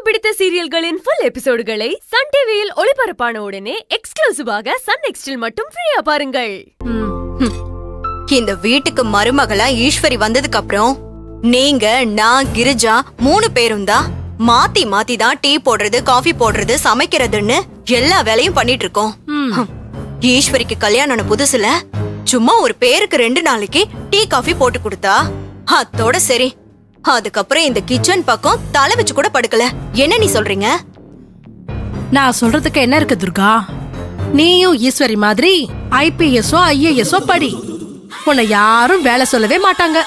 பிடித்த சீரியல்களின் full எபிசோடுகளை Sun டிவியில் ஒளிபரப்பான உடனே எக்ஸ்க்ளூசிவாக சன் நெக்ஸ்டில் மட்டும் ஃப்ரீயா பாருங்கள் இந்த வீட்டுக்கு மருமகளா ஈஸ்வரி வந்ததுக்கு அப்புறம் நீங்க நான் கிரிஜா மூணு பேரும் தான் மாத்தி மாத்தி தான் டீ போடுறது காஃபி போடுறது சமைக்கிறதுன்னு எல்லா வேலையும் பண்ணிட்டு இருக்கோம் ஹம். ஈஸ்வரிக்கு கல்யாணம் ஆன புதுசுல சும்மா ஒரு பேருக்கு ரெண்டு நாளைக்கு டீ காஃபி போட்டு கொடுத்தா அத்தோட சரி அதுக்கப்புறம் இந்த கிச்சன் பக்கம் தலை வச்சு கூட படுக்கல என்ன நீ சொல்றீங்க நான் சொல்றதுக்கு என்ன இருக்கு துர்கா நீயும் ஈஸ்வரி மாதிரி ஐபிஎஸ்ஓ ஐஏஎஸ்ஓ படி உன்னை யாரும் வேலை சொல்லவே மாட்டாங்க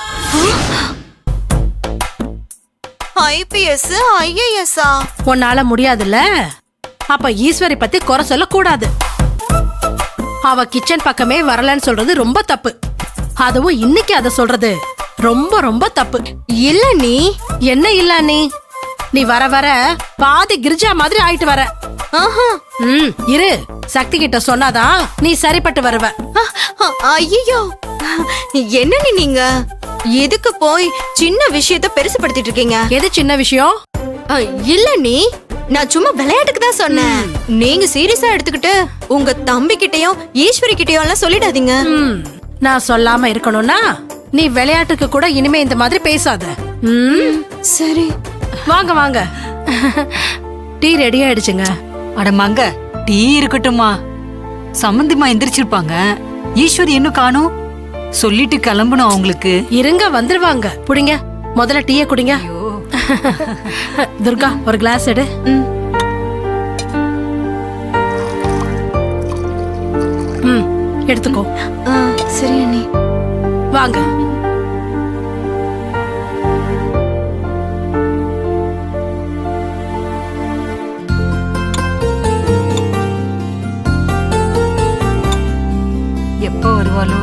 ஐபிஎஸ் ஐஏஎஸ்ஆ உன்னால முடியாதுல்ல அப்ப ஈஸ்வரி பத்தி குறை சொல்ல கூடாது அவ கிச்சன் பக்கமே வரலன்னு சொல்றது ரொம்ப தப்பு அதுவும் இன்னைக்கு அத சொல்றது ரொம்ப ரொம்ப தப்பு இல்ல நீ என்ன இல்ல நீ நீ வர வர பாதி கிரிஜா மாதிரி ஆயிட்டு வர ஆஹா ம் இரு சக்தி கிட்ட சொன்னாதான் நீ சரிப்பட்டு வருவ ஐயோ என்ன நீ நீங்க எதுக்கு போய் சின்ன விஷயத்த பெருசுபடுத்திட்டு இருக்கீங்க எது சின்ன விஷயம் அ, இல்ல நீ நான் சும்மா விளையாட்டுக்கு தான் சொன்னேன் நீங்க சீரியஸா எடுத்துக்கிட்டு உங்க தம்பி கிட்டயும் ஈஸ்வரி கிட்டயும் எல்லாம் சொல்லிடாதீங்க ம், நான் சொல்லாம இருக்கணும்னா நீ விளையாட்டுக்கு கூட இனிமே இந்த மாதிரி பேசாத ம், சரி வாங்க வாங்க டீ ரெடி ஆயிடுச்சுங்க அட மங்க டீ இருக்கட்டுமா சம்மந்திமா எந்திரிச்சிருப்பாங்க ஈஸ்வரி இன்னும் காணும் சொல்லிட்டு கிளம்பணும் அவங்களுக்கு இருங்க வந்துருவாங்க புடிங்க முதல்ல டீயை குடிங்க துர்கா ஒரு கிளாஸ் எடு ம் எடுத்துக்கோ ஆ, சரி அண்ணி வாங்க எப்ப வருவாளோ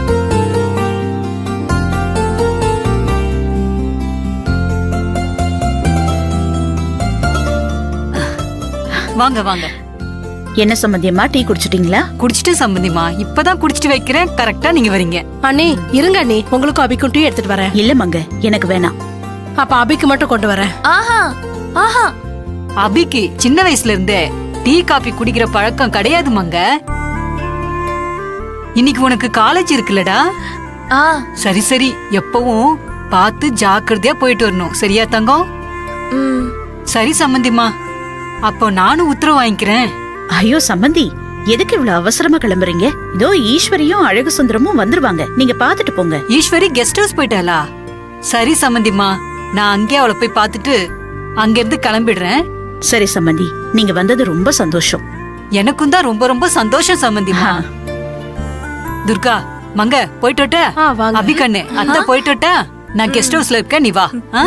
வாங்க வாங்க என்ன சம்பந்தியமா டீ குடிச்சிட்டீங்களா குடிச்சிட்டு சம்மந்திமா இப்பதான் குடிச்சிட்டு வைக்கிறேன் கரெக்டா நீங்க வரீங்க அண்ணி இருங்க அண்ணி உங்களுக்கும் அபிக்கும் டீ எடுத்துட்டு வரேன் இல்ல மங்க எனக்கு வேணாம் அப்ப அபிக்கு மட்டும் கொண்டு வரேன் ஆஹா ஆஹா அபிக்கு சின்ன வயசுல இருந்தே டீ காபி குடிக்கிற பழக்கம் கிடையாது மங்க இன்னைக்கு உனக்கு காலேஜ் இருக்குல்லடா ஆ சரி சரி எப்பவும் பார்த்து ஜாக்கிரதையா போயிட்டு வரணும் சரியா தங்கம் ம் சரி சம்மந்திமா அப்போ நானும் உத்தரவு வாங்கிக்கிறேன் ஐயோ சம்பந்தி எதுக்கு இவ்வளவு அவசரமா கிளம்புறீங்க இதோ ஈஸ்வரியும் அழகு சுந்தரமும் வந்துருவாங்க நீங்க பாத்துட்டு போங்க ஈஸ்வரி கெஸ்ட் ஹவுஸ் போயிட்டாளா சரி சம்மந்திமா நான் அங்கே அவளை போய் பார்த்துட்டு அங்கிருந்து கிளம்பிடுறேன் சரி சம்பந்தி நீங்க வந்தது ரொம்ப சந்தோஷம் எனக்கும் தான் ரொம்ப ரொம்ப சந்தோஷம் சம்மந்திமா ஆ. துர்கா மங்க போயிட்டு வரட்டா? ஆ, வாங்க. அபி கண்ணு அத்தை போயிட்டு வரட்டா? நான் கெஸ்ட் ஹவுஸ்ல இருக்கேன் நீ வா ஆ?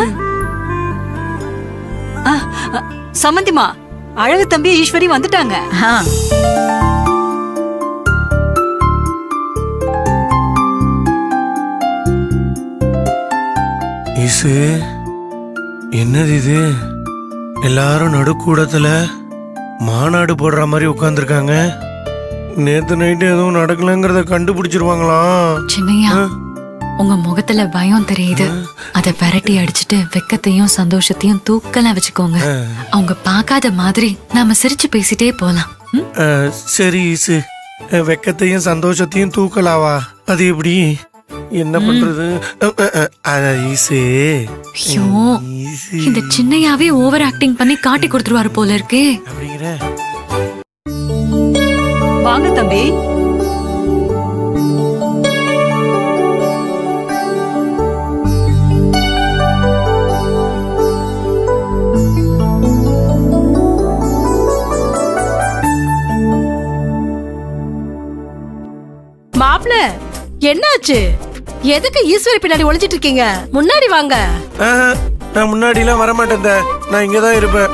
ஆ, ஆ, சம்மந்திமா அழகு தம்பி ஈஸ்வரி வந்துட்டாங்க ஆ, இசு என்னது இது எல்லாரும் நடுக்கூடத்துல மாநாடு போடுற மாதிரி உட்காந்துருக்காங்க நேத்து நைட்டு எதுவும் நடக்கலங்கிறத கண்டுபிடிச்சிருவாங்களாம் சின்னையா ஆ? உங்க முகத்துல பயம் தெரியுது அத விரட்டி அடிச்சிட்டு வெக்கத்தையும் சந்தோஷத்தையும் தூக்கலா வச்சுக்கோங்க அவங்க பார்க்காத மாதிரி நாம சிரிச்சு பேசிட்டே போலாம் ம்? அஹ், சரி இசு அஹ், வெக்கத்தையும் சந்தோஷத்தையும் தூக்கலாவா அது எப்படி என்ன பண்றது அஹ், அஹ், அஹ், அத இசு ஐயோ இசு இந்த சின்னையாவே ஓவர் ஆக்டிங் பண்ணி காட்டி கொடுத்துருவாரு போல இருக்கே அப்படிங்கிற வாங்க தம்பி மாப்ள என்னாச்சு எதுக்கு ஈஸ்வரி பின்னாடி ஒளிஞ்சிட்டு இருக்கீங்க முன்னாடி வாங்க ஆஹ், நான் முன்னாடிலாம் வரமாட்டேன் இந்த. நான் இங்க தான் இருப்பேன்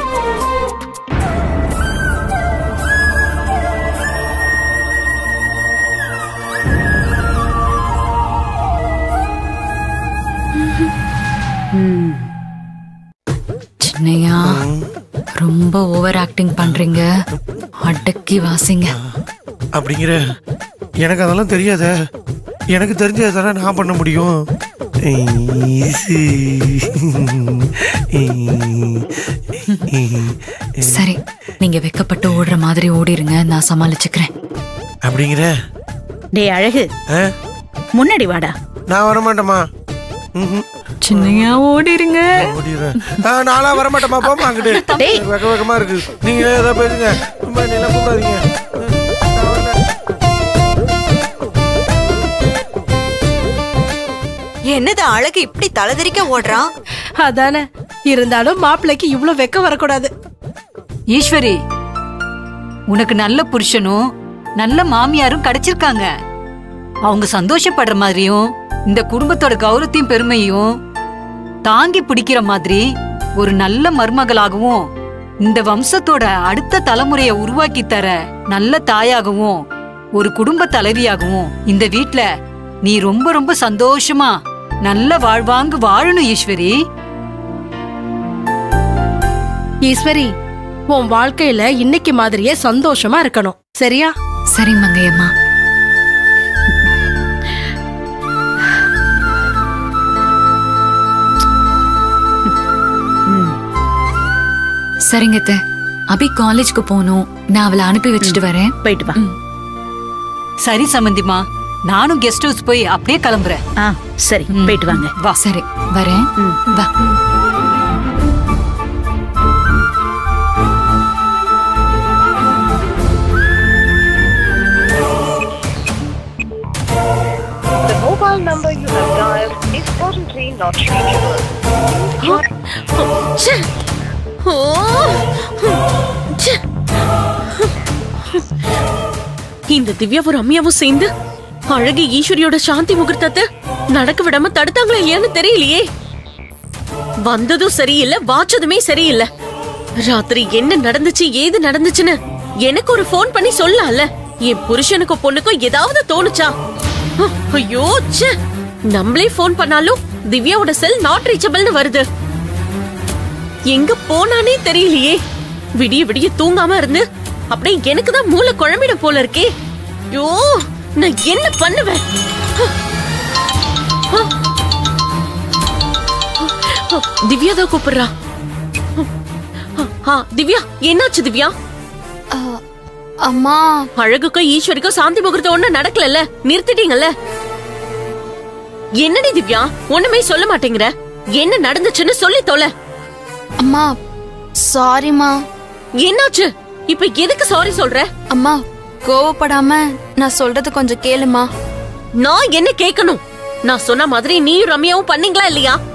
சின்னையா ரொம்ப ஓவர் ஆக்டிங் பண்றீங்க அடக்கி வாசிங்க அப்படிங்கிற எனக்கு அதெல்லாம் தெரியாதே எனக்கு தெரிஞ்சதை தானே நான் பண்ண முடியும் ஈஸி. சரி நீங்க வெக்கப்பட்டு ஓடுற மாதிரி ஓடிருங்க நான் சமாளிச்சுக்கிறேன் அப்படிங்கிற டேய் அழகு ஆ? முன்னாடி வாடா நான் வரமாட்டேம்மா ம்ஹும். சின்னையா ஓடிருங்க ஓடிடுறேன். ஆ, நான்லாம் வரமாட்டேம்மா போமா அங்கிட்டு டேய். வெக்க வெக்கமா இருக்கு நீங்க ஏதோ பேசுங்க சும்மா என்னெல்லாம் கூப்பிடாதீங்க நான் வரல. என்னது அழகு இப்படி தலைதெறிக்க ஓடுறான் அதானே இருந்தாலும் மாப்பிள்ளைக்கு இவ்ளோ வெக்கம் வரக்கூடாது ஈஸ்வரி உனக்கு நல்ல புருஷனும் நல்ல மாமியாரும் கிடைச்சிருக்காங்க அவங்க சந்தோஷப்படுற மாதிரியும் இந்த குடும்பத்தோட கௌரவத்தையும் பெருமையும் தாங்கி பிடிக்கிற மாதிரி ஒரு நல்ல மருமகளாகவும் இந்த வம்சத்தோட அடுத்த தலைமுறைய உருவாக்கி தர நல்ல தாயாகவும் ஒரு குடும்ப தலைவியாகவும் இந்த வீட்ல நீ ரொம்ப ரொம்ப சந்தோஷமா நல்ல வாழ்வாங்கு வாழணும் ஈஸ்வரி ஈஸ்வரி உன் வாழ்க்கையில இன்னைக்கு மாதிரியே சந்தோஷமா இருக்கணும் சரியா சரி மங்கையம்மா சரிங்க அத்தை. அபி காலேஜ்க்கு போகணும் நான் அவளை அனுப்பி வச்சுட்டு வரேன் போயிட்டு வா சரி சம்பந்திமா நானும் கெஸ்ட் ஹவுஸ் போய் அப்படியே கிளம்புறேன் ஆ சரி போயிட்டு வாங்க வா சரி வரேன் வா The mobile number you have dialed is currently not reachable. ச்சே. ஓ. ச்சே. இந்த திவ்யாவும் ரம்யாவும் சேர்ந்து அழகு ஈஸ்வரியோட சாந்தி முகூர்த்தத்தை நடக்க விடாம தடுத்தாங்களா இல்லையான்னு தெரியலையே வந்ததும் சரியில்லை வாச்சதுமே சரியில்லை ராத்திரி என்ன நடந்துச்சு ஏது நடந்துச்சுன்னு எனக்கு ஒரு ஃபோன் பண்ணி சொல்லலாம்ல என் புருஷனுக்கும் பொண்ணுக்கும் ஏதாவது தோணுச்சா அஹ், ஐயோ ச்சே நம்மளே ஃபோன் பண்ணாலும் திவ்யாவோட செல் நாட் ரீச்சபிள்னு வருது எங்க போனானே தெரியலையே விடிய விடிய தூங்காம இருந்து அப்படியே எனக்கு தான் மூளை குழம்பிட போல இருக்கே ஐயோ நான் என்ன பண்ணுவேன் திவ்யா தான் கூப்பிடுறா ஆ, திவ்யா என்னாச்சு திவ்யா அம்மா அழகுக்கும் ஈஸ்வரிக்கும் சாந்தி முகூர்த்தம் ஒண்ணு நடக்கலல்ல நிறுத்திட்டீங்கல்ல என்னடி திவ்யா ஒண்ணுமே சொல்ல மாட்டேங்கிற என்ன நடந்துச்சுன்னு சொல்லி தொலை அம்மா சாரிம்மா என்னாச்சு இப்ப எதுக்கு சாரி சொல்ற அம்மா கோவப்படாம நான் சொல்றது கொஞ்சம் கேளுமா நான் என்ன கேட்கணும் நான் சொன்ன மாதிரி நீயும் ரம்யாவும் பண்ணீங்களா இல்லையா